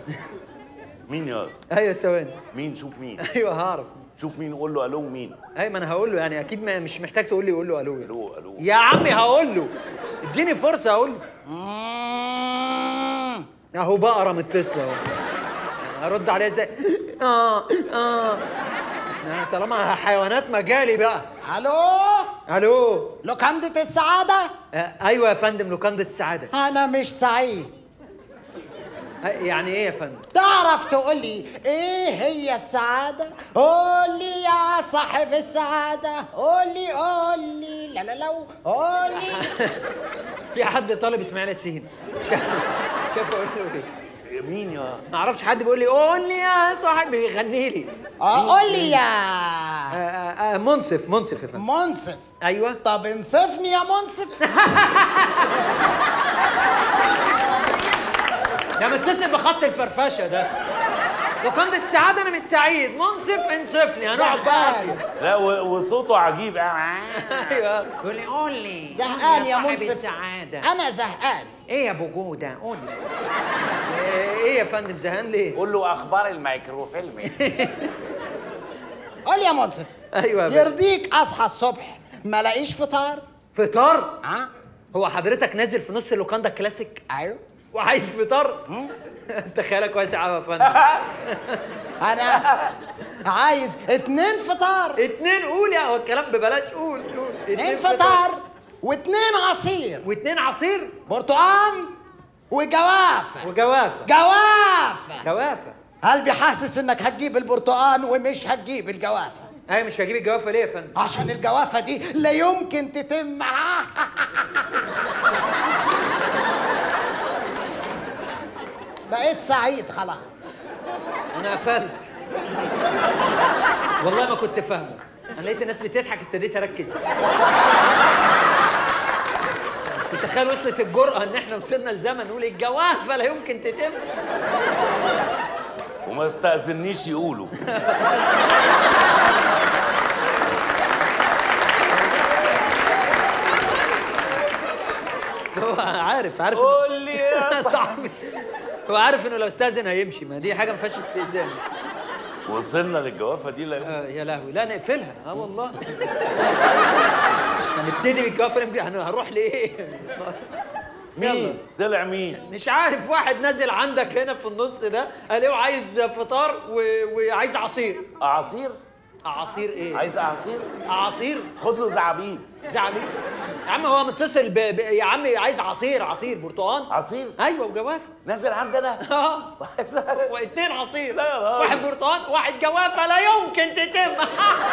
مين يا ايوه ثواني مين شوف مين ايوه هعرف شوف مين قول له الو مين ايوه ما انا هقول له يعني اكيد ما مش محتاج تقول لي قول له الو يعني. الو الو يا عمي هقول له اديني فرصه اقول له اهو بقره متصله اهو يعني هرد عليها ازاي اه اه يعني طالما حيوانات مجالي بقى الو الو لوكاندة السعادة آه ايوه يا فندم لوكاندا السعاده أنا مش سعيد آه يعني ايه يا فندم تعرف تقول لي ايه هي السعادة؟ قول لي يا صاحب السعادة قول لي قول لي لا لا لا قول لي في حد طالب اسماعيل ياسين شاف شاف اقول له ايه مين يا ما اعرفش حد بيقول لي قول لي يا صاحبي بيغني لي آه، قول لي آه يا آه آه منصف منصف يا فندم منصف ايوه طب انصفني يا منصف ده متصل بخط الفرفشه ده لوكاندا السعاده انا مش سعيد منصف انصفني هنقعد بقى زهقان لا و- وصوته عجيب ايوه يقول لي قول لي زهقان يا صاحب منصف السعاده أنا زهقان ايه يا ابو جوده قول لي ايه يا فندم زهقان ليه قول له اخبار الميكروفيلم قول يا منصف ايوه يا باشا. يرضيك أصحى الصبح ما الاقيش فطار فطار ها هو حضرتك نازل في نص اللوكاندا الكلاسيك أيوه وعايز فطار انت خيالك واسع قوي يا فندم أنا عايز اتنين فطار اتنين قول يا هو الكلام ببلاش قول قول اتنين فطار واتنين عصير واتنين عصير برتقال وجوافة وجوافه جوافة جوافه قلبي حاسس انك هتجيب البرتقال ومش هتجيب الجوافة ايوه مش هجيب الجوافه ليه يا فندم عشان الجوافة دي لا يمكن تتم بقيت سعيد خلاص انا قفلت والله ما كنت فاهمه انا لقيت الناس بتضحك ابتديت اركز بس تخيل وصلت الجرأة ان احنا وصلنا لزمن نقول الجوافة لا يمكن تتم وما استأذنيش يقولوا بس هو عارف عارف قول لي يا صاحبي صاحبي هو عارف انه لو استاذن هيمشي ما دي حاجة ما فيهاش استئذان وصلنا للجوافه دي لا آه يا لهوي لا نقفلها اه والله هنبتدي بالجوافة يمكن هن- هنروح لايه مين طلع مين مش عارف واحد نازل عندك هنا في النص ده قال ايه وعايز فطار و... وعايز عصير عصير عصير ايه عايز عصير عصير خد له زعابيب زعلان يا عم هو متصل ب... ب... يا عم عايز عصير عصير برتقال عصير ايوه وجوافه نازل عندنا اه واثنين عصير لا يا راجل. واحد برتقال واحد جوافه لا يمكن تتم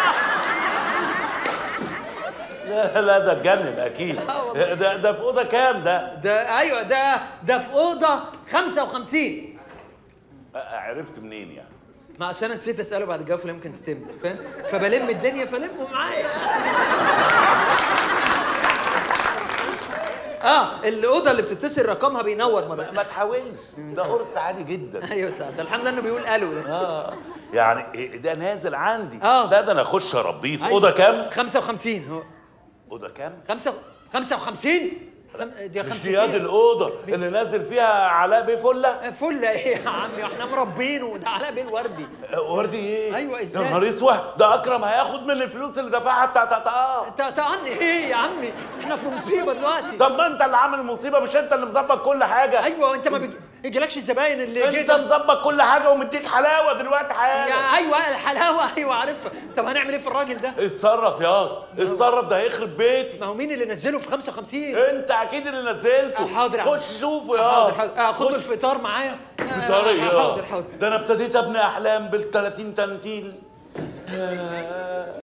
لا لا ده اتجنن اكيد آه والله. ده ده في اوضه كام ده ده ايوه ده ده في اوضه 55 عرفت منين يعني ما اصل انا نسيت اساله بعد الجوافه لا يمكن تتم فاهم فبلم الدنيا فلمه معايا اه الاوضه اللي بتتصل رقمها بينور مرة ما تحاولش ده قرص عادي جدا ايوه سعد ده الحمد لله انه بيقول الو ده اه يعني إيه ده نازل عندي آه. لا ده انا اخش اربيه في أيوة. اوضه كام 55 هو اوضه كام خمسة 55 خم... دي مش 50 دي ياد الاوضه اللي نازل فيها علاء بيه فله فل ايه يا عمي احنا مربينه ده علاء بيه الوردي وردي ايه أيوة، إزاي؟ يا نهار اسود ده اكرم هياخد من الفلوس اللي دفعها بتاع بتاع بتاع انت تعني ايه يا عمي احنا في مصيبه دلوقتي طب ما انت اللي عامل المصيبه مش انت اللي مظبط كل حاجه ايوه انت ما بيجي- بيجيلكش الزباين اللي انت جيت مظبط كل حاجه ومديك حلاوه دلوقتي حالا يا ايوه الحلاوه ايوه عارفها طب هنعمل ايه في الراجل ده اتصرف يا اتصرف ده هيخرب بيتي ما هو مين اللي نزله في 55 انت اكيد اللي نزلته آه، حاضر يا عم. خش شوفه يا حاضر حاضر آه، خد له الفطار معايا فطار آه، ايه حاضر يا حاضر ده انا ابتديت ابني احلام بال 30 تنتيل